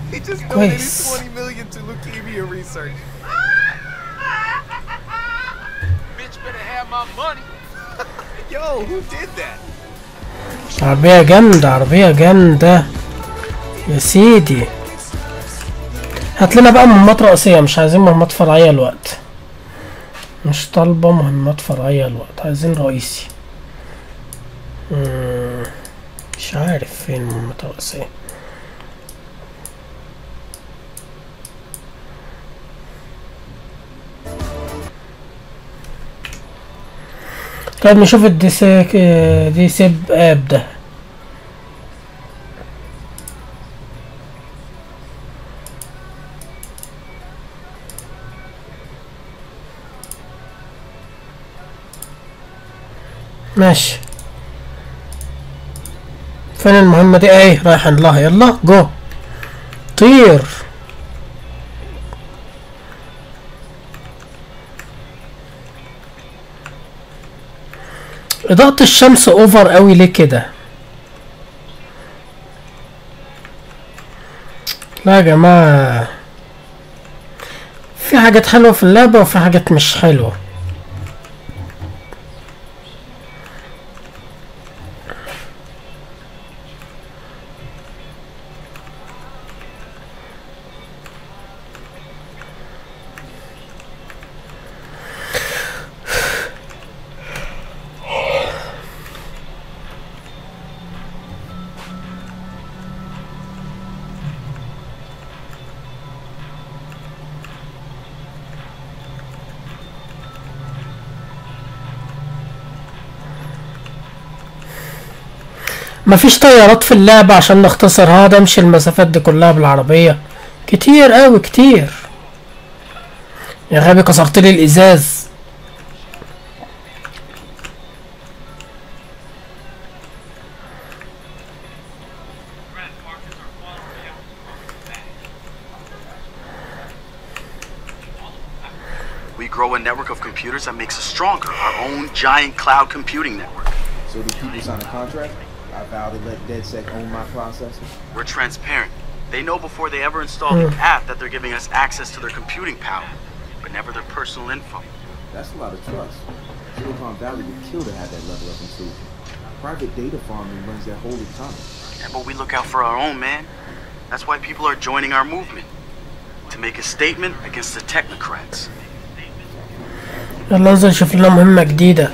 He just donated كويس 20 million to leukemia research. Bitch better have my money. Yo, who did that? عربية جامدة عربية جامدة يا سيدي هات لنا بقى مهمات رئيسية مش عايزين مهمات فرعية الوقت مش طالبة مهمات فرعية الوقت عايزين رئيسي مم، مش عارف فين المهمات الرئيسية طيب نشوف الدي سيك دي سيب اب ده ماشي فين المهمة دي ايه رايح لها يلا جو طير إضاءة الشمس اوفر قوي ليه كده لا يا جماعة في حاجات حلوة في اللعبة وفي حاجات مش حلوة مفيش طيارات في اللعبة عشان نختصر هذا امشي المسافات دي كلها بالعربية كتير قوي كتير يا غبي كسرت لي الازاز We grow a network of computers that makes us stronger, our own giant cloud computing network. So do people sign a contract? I vow to let DedSec own my processor. We're transparent. They know before they ever install the app that they're giving us access to their computing power, but never their personal info. That's a lot of trust. Silicon Valley would kill to have that level of intrusion. Private data farming runs their whole economy. Yeah, but we look out for our own, man. That's why people are joining our movement. To make a statement against the technocrats. يلا انزل نشوف لنا مهمة جديدة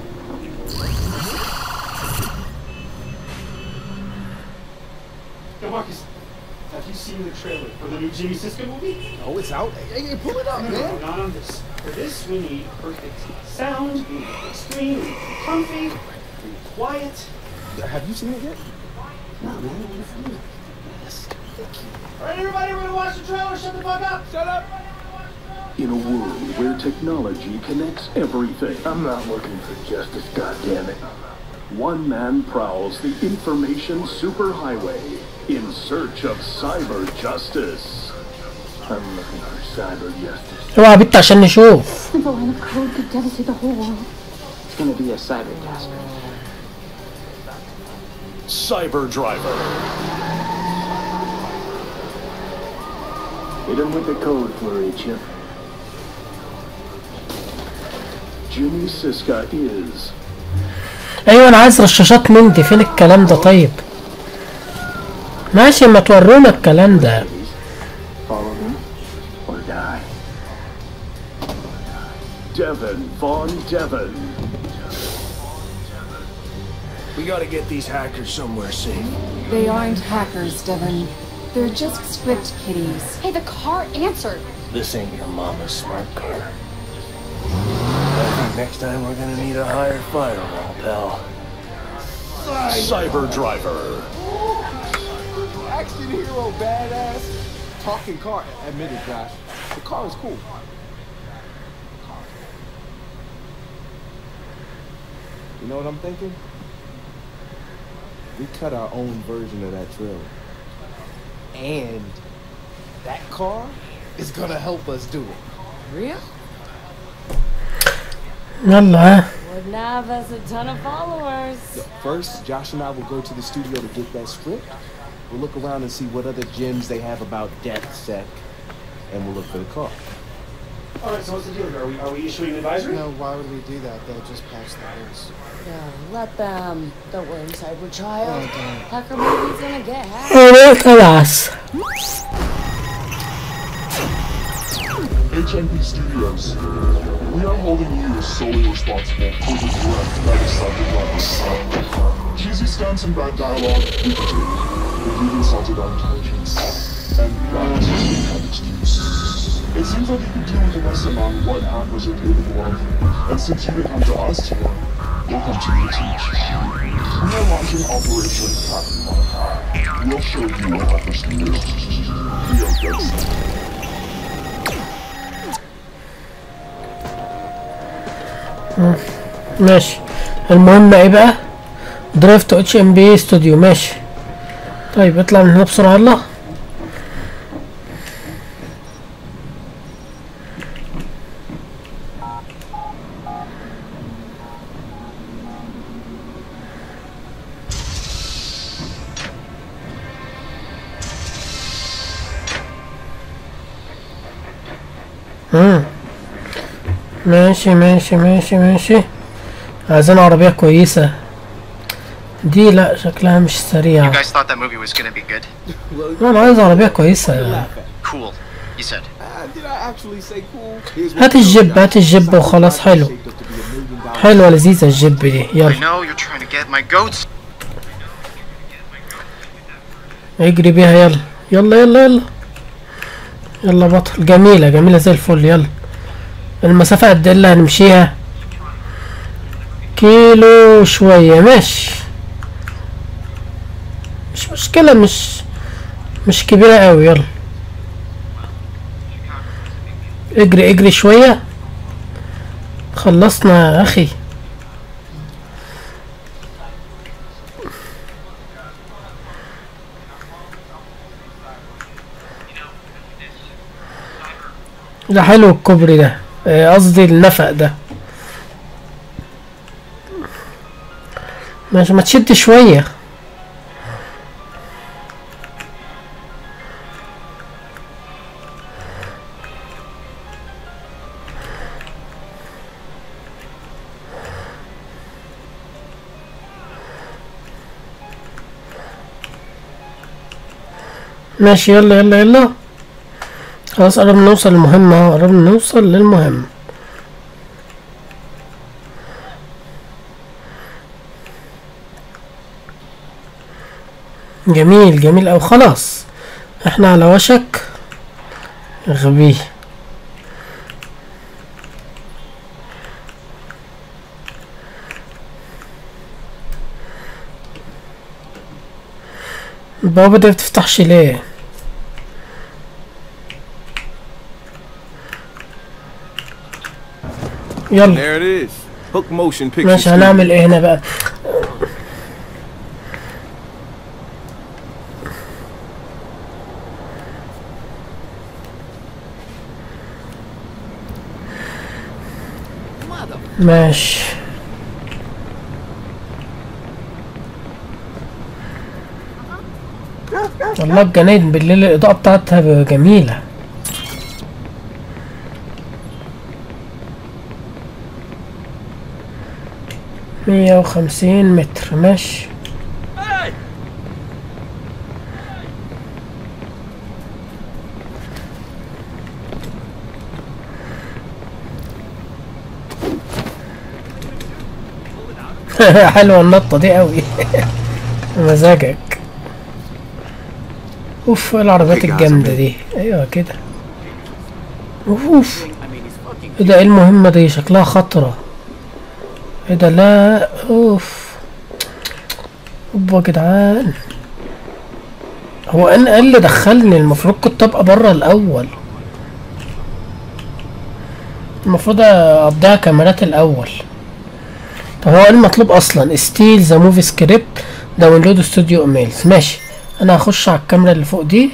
Hey, Marcus, have you seen the trailer for the new Jimmy Siska movie? Oh, it's out. Hey, hey, pull it up, No, man. not on this. For this, we need perfect sound, we need a big screen, we need to be comfy, we need quiet. Have you seen it yet? All right, everybody, we're gonna watch the trailer. Shut the fuck up. Shut up. In a world where technology connects everything. I'm not looking for justice, goddammit. One man prowls the information superhighway in search of cyber justice. I'm looking for cyber justice. اوعى بنت عشان نشوف Simple line of code could devastate the whole world. It's gonna be a cyber tasker. Cyber Driver. Hit him with the code, Flurry Chip. Jimmy Siska is ايوه انا عايز رشاشات من دي فين الكلام ده طيب ماشي ما تورونا الكلام ده follow me or die. Devin Von Devin. We gotta get these hackers somewhere safe. They aren't hackers, Devon. They're just script kiddies. Hey, the car answered. This ain't your mama's smart car. I think next time we're gonna need a higher firewall, pal. Cyber Driver. Action hero, badass. Talking car. Admit it, Josh. The car is cool. You know what I'm thinking? We cut our own version of that trailer. And that car is gonna help us do it. Real? يلا ها Would Nav has a ton of followers. First, Josh and I will go to the studio to get that script. We'll look around and see what other gems they have about DeathSec, and we'll look for the car. All right, so what's the deal here? Are we, are we issuing an advisory? No, why would we do that? They'll just patch the holes. Yeah, let them. Don't worry, cyber child. Oh, damn. Hacker movie's gonna get hacked. Evet خلاص HMP Studios. We are holding you solely responsible for the threat that is cyber Cheesy stunts and bad dialogue, we can take. But you've insulted our intelligence. And that is an excuse. It seems like you could do with a lesson on what hackers are capable of. And since you didn't come to us to learn, we'll come to you to teach. We are launching Operation Hacker We'll show you what hackers can do. We are dead set. مم. ماشي المهم ايه بقى درايف تو اتش ام بي استوديو ماشي طيب اطلع من هنا بسرعة يلا مم. ماشي ماشي ماشي ماشي عايزين عربية كويسة دي لا شكلها مش You سريعة guys thought that movie was gonna be good? لا انا عايز عربية كويسة Cool, you said. Uh, did I actually say cool? Here's هات الجيب هات الجيب وخلاص حلو حلوة لذيذة الجيب دي I يلا know you're trying to get my goats. اجري بيها يلا يلا يلا يلا يلا بطل جميلة جميلة زي الفل يلا المسافة قد ايه اللي هنمشيها كيلو شوية ماشي مش مشكلة مش مش كبيرة اوي يلا اجري اجري شوية خلصنا يا اخي ده حلو الكوبري ده آه، قصدي النفق ده ماشي ما تشد شوية ماشي يلا يلا يلا خلاص قربنا نوصل للمهم اهو قربنا نوصل للمهم جميل جميل أوي خلاص احنا على وشك غبي البوابة دي بتفتحش ليه يلا There it is. Hook Motion Picture ماشي Studio. هنعمل ايه هنا بقى ماشي والله الجناين بالليل الإضاءة بتاعتها جميلة مية وخمسين متر ماشي حلوة النطة دي قوي مزاجك اوف إيه العربيات الجامدة دي ايوه كده اوف ايه ده ايه المهمة دي شكلها خطرة ايه ده لا اوف اوبا يا جدعان هو انا ايه اللي دخلني المفروض كنت ابقى بره الاول المفروض اقضيها كاميرات الاول طب هو ايه المطلوب اصلا ستيل ذا موفي سكريبت داونلود ستوديو ايميلز ماشي انا هخش على الكاميرا اللي فوق دي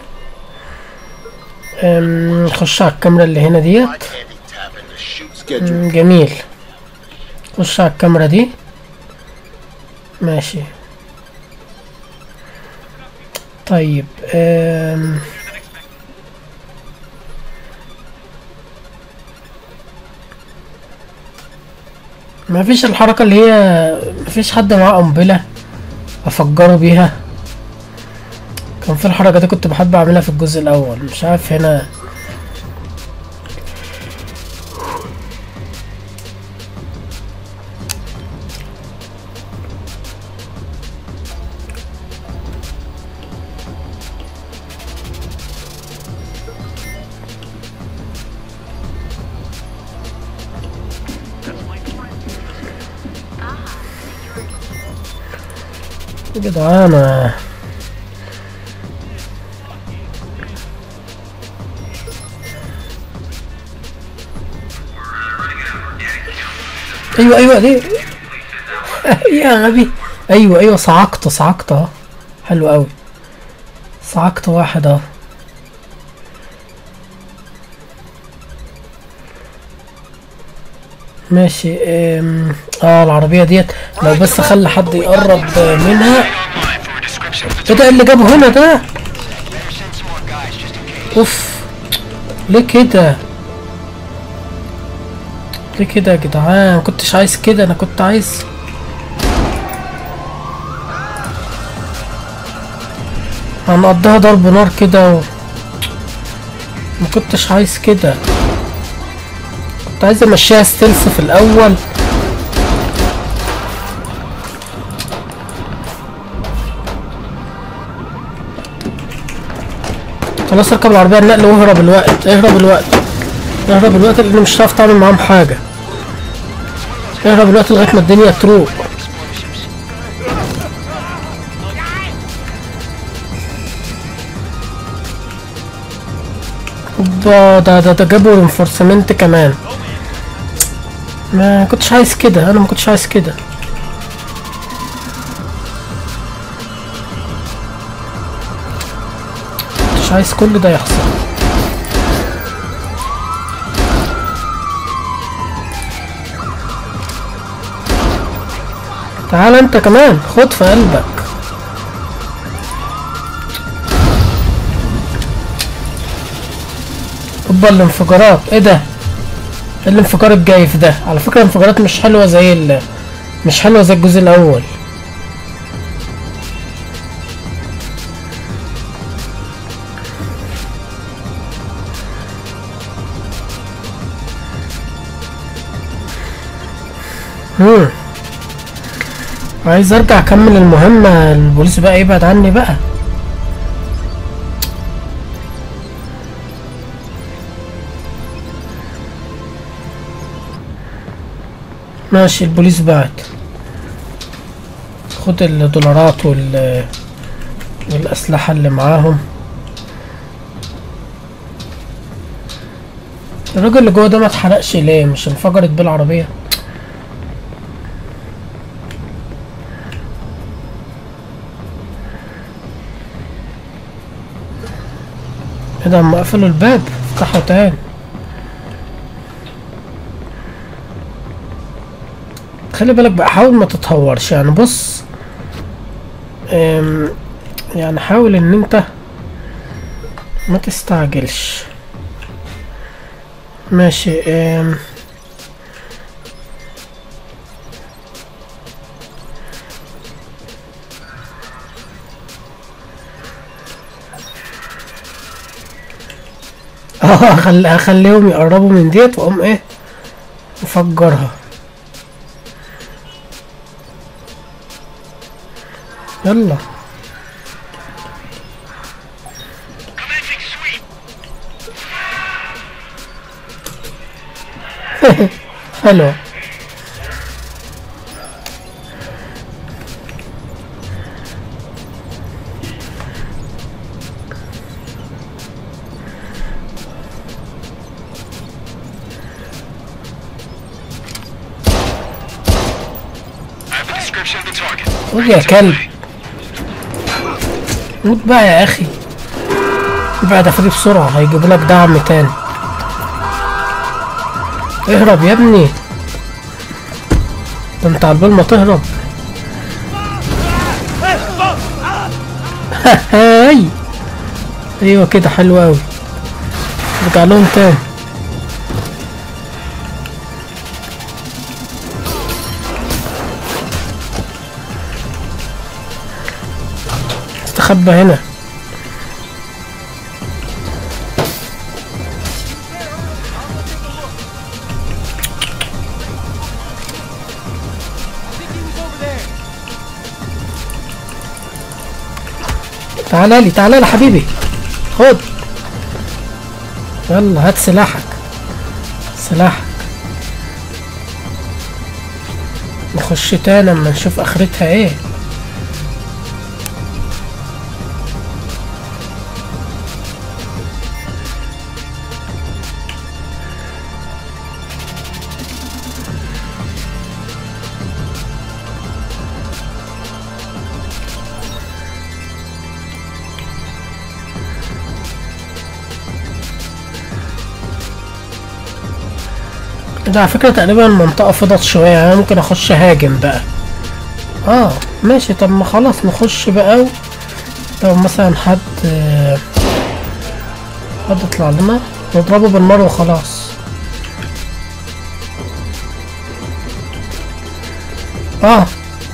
أم، نخش على الكاميرا اللي هنا ديت أم، جميل خش على الكاميرا دي ماشي طيب أم... ما فيش الحركة اللي هي ما فيش حد معاه قنبلة افجره بيها كان في الحركة دي كنت بحب اعملها في الجزء الاول مش عارف هنا يا جدعان أنا- ايوه ايوه دي يا غبي ايوه ايوه صعقت صعقت اهو حلو قوي صعقت واحد اهو ماشي ام، اه العربية ديت لو بس اخلي حد يقرب منها ايه ده اللي جابه هنا ده اوف ليه كده ليه كده يا جدعان ما كنتش عايز كده انا كنت عايز هنقضيها ضرب نار كده و... ما كنتش عايز كده كنت عايز امشيها ستيلث في الاول خلاص اركب العربية النقل واهرب الوقت اهرب الوقت اهرب الوقت لان مش هتعرف تعمل معاهم حاجة اهرب الوقت لغاية ما الدنيا تروق اوبا ده ده ده جابوا رينفورسمنت كمان ما كنتش عايز كده انا ما كنتش عايز كده مش عايز كل ده يحصل تعال انت كمان خد في قلبك اوبا الانفجارات ايه ده إيه الانفجار الجايف ده على فكرة الانفجارات مش حلوة زي ال مش حلوة زي الجزء الاول مم. عايز ارجع اكمل المهمة البوليس بقى يبعد عني بقى ماشي البوليس بعد خد الدولارات وال والأسلحة اللي معاهم الراجل اللي جوه ده ما اتحرقش ليه مش انفجرت بيه العربية ايه ده هم قفلوا الباب افتحوا تاني خلي بالك بقى حاول ما تتهورش يعني بص أم، يعني حاول ان انت ما تستعجلش ماشي أم، اه هخل- هخليهم يقربوا من ديت واقوم ايه مفجرها يلا حلو خد يا كلب موت بقى يا اخي ابعد افري بسرعة هيجيبوا لك دعم تاني اهرب يا ابني ده انت على بال ما تهرب هاي ايوه كده حلو اوي ارجع لهم تاني استخبى هنا تعالى لي تعالى لي حبيبي خد يلا هات سلاحك سلاحك نخش تاني اما نشوف اخرتها ايه ده على فكرة تقريبا المنطقة فضت شوية يعني ممكن اخش هاجم بقى اه ماشي طب ما خلاص نخش بقى و... لو مثلا حد حد يطلع لنا نضربه بالنار وخلاص اه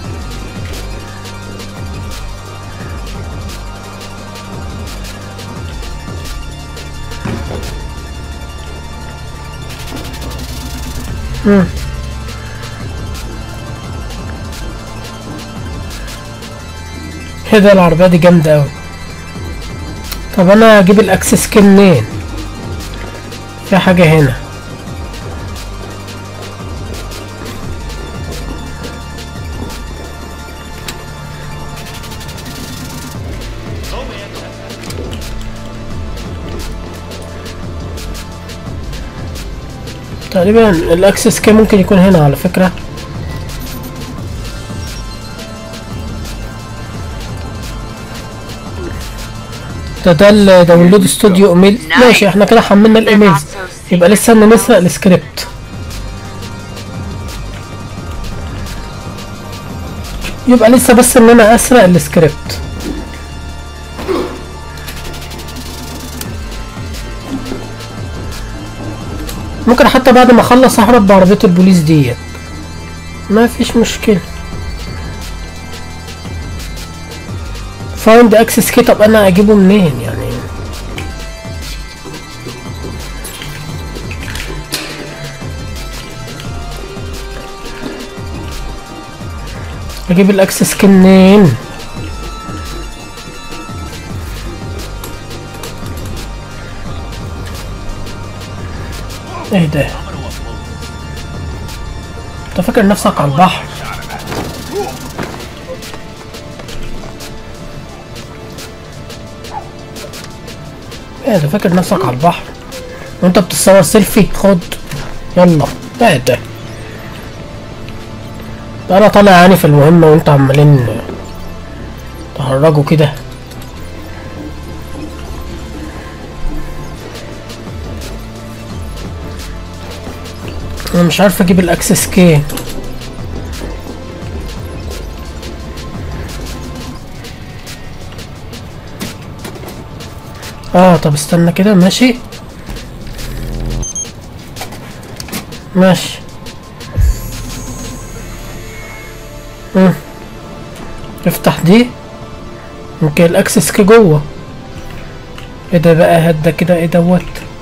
مم. ايه ده العربية دي جامدة اوي طب انا اجيب الاكسس كي منين في حاجة هنا تقريبا الاكسس كي ممكن يكون هنا على فكرة ده ده الداونلود استوديو ايميل ماشي احنا كده حملنا الايميلز يبقى لسه ان نسرق السكريبت يبقى لسه بس ان انا اسرق السكريبت ممكن حتى بعد ما اخلص اهرب بعربية البوليس ديت ما فيش مشكلة فايند اكسس كي طب انا اجيبه منين يعني اجيب الاكسس كي منين ايه ده انت فاكر نفسك على البحر ايه ده فاكر نفسك على البحر وانت بتصور سيلفي خد يلا ايه ده ده انا طالع يعني في المهمة وانت عمالين تهرجوا كده انا مش عارف اجيب الاكسس كي اه طب استنى كده ماشي ماشي مم. افتح دي ممكن الاكسس كي جوه ايه ده بقى هدا كده ايه دوت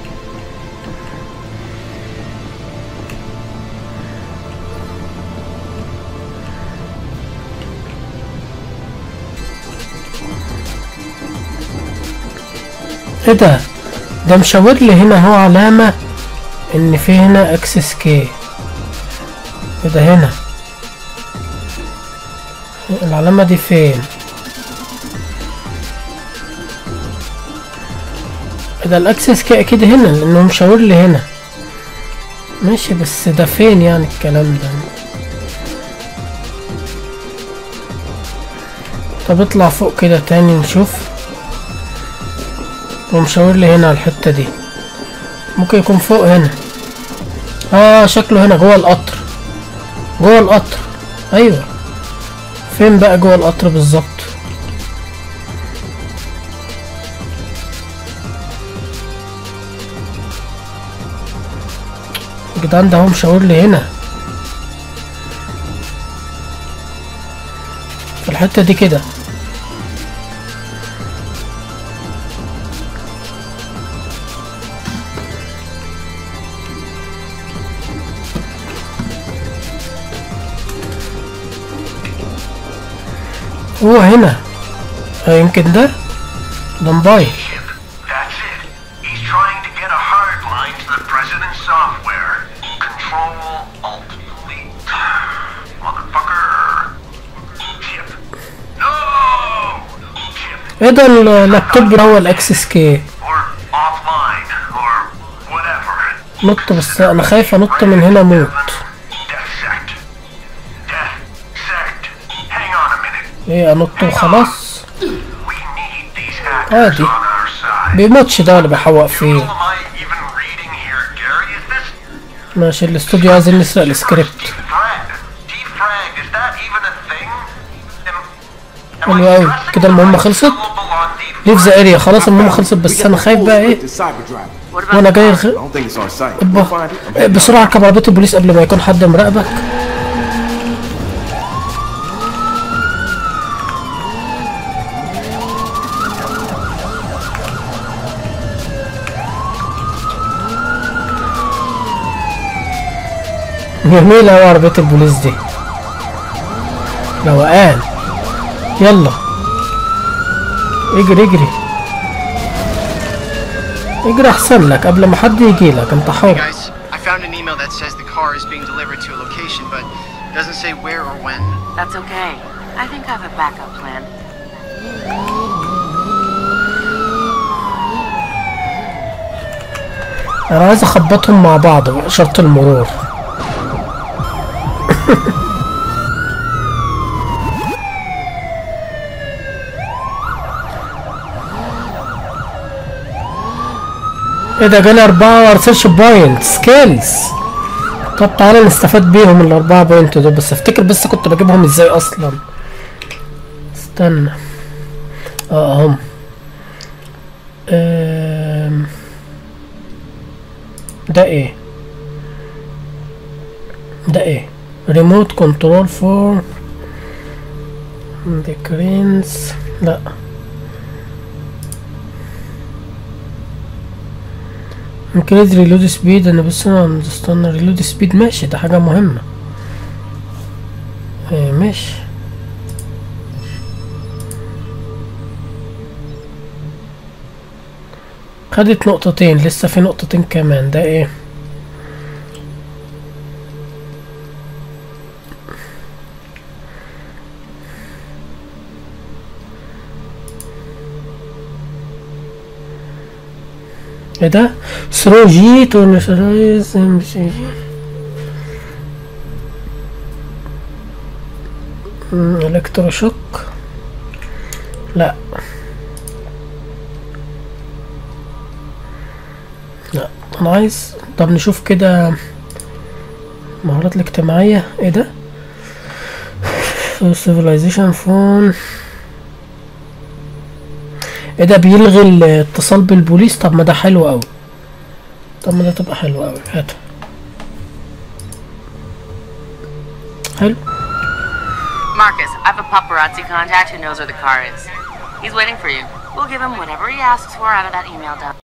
ايه ده ده مشاور لي هنا هو علامة ان في هنا اكسس كي ايه ده هنا العلامة دي فين ايه ده الاكسس كي اكيد هنا لانه مشاور لي هنا ماشي بس ده فين يعني الكلام ده طب اطلع فوق كده تاني نشوف ومشاور لي هنا على الحتة دي ممكن يكون فوق هنا اه شكله هنا جوه القطر جوه القطر ايوه فين بقى جوه القطر بالظبط جدعان ده هو مشاور لي هنا في الحتة دي كده هو هنا آه، يمكن ده ده موبايل That's it. He's trying to get a hard line to the president's software. Control Alt Delete. Motherfucker. Chip. No! ايه ده اللابتوب اللي هو الاكسس كي Offline or whatever. نط بس انا خايف انط من هنا موت Hang on a minute. ايه انط وخلاص عادي بيموتش ده ولا بيحوق فيه ماشي الاستوديو عايزين نسرق السكريبت حلو اوي كده المهمة خلصت ليف ذا اريا خلاص المهمة خلصت بس انا خايف بقى ايه وانا جاي الخ... I don't think it's on site. أبا. We'll find it. I'm إيه، بسرعة اركب عربية البوليس قبل ما يكون حد مراقبك جميلة أوي عربية البوليس دي روقان يلا اجري اجري اجري احسن لك قبل ما حد يجي لك انت Hey حر guys, I found an email that says the car is being delivered to a location, but doesn't say where or when. That's okay. I think I have a backup plan. انا عايز اخبطهم مع بعض اشارة المرور ايه ده جالي اربعة ريسيرش بوينت سكيلز طب تعالى نستفاد بيهم الاربعة بوينت دول بس افتكر بس كنت بجيبهم ازاي اصلا استنى اه هم أم... ده ايه ده ايه ريموت كنترول فور ذا كرينز لا انكريز ريلود سبيد انا بس انا استنى ريلود سبيد ماشي ده حاجة مهمة ايه ماشي خدت نقطتين لسه في نقطتين كمان ده ايه ايه ده ثرو جي تو نشرايز الكتروشوك لا لا انا عايز طب نشوف كده المهارات الاجتماعية ايه ده civilization فون ايه ده بيلغي الاتصال بالبوليس طب ما ده حلو اوي طب ما ده تبقى حلو اوي هات حلو Marcus, I have a paparazzi contact who knows where the car is. He's waiting for you. We'll give him whatever he asks for out of that email dump.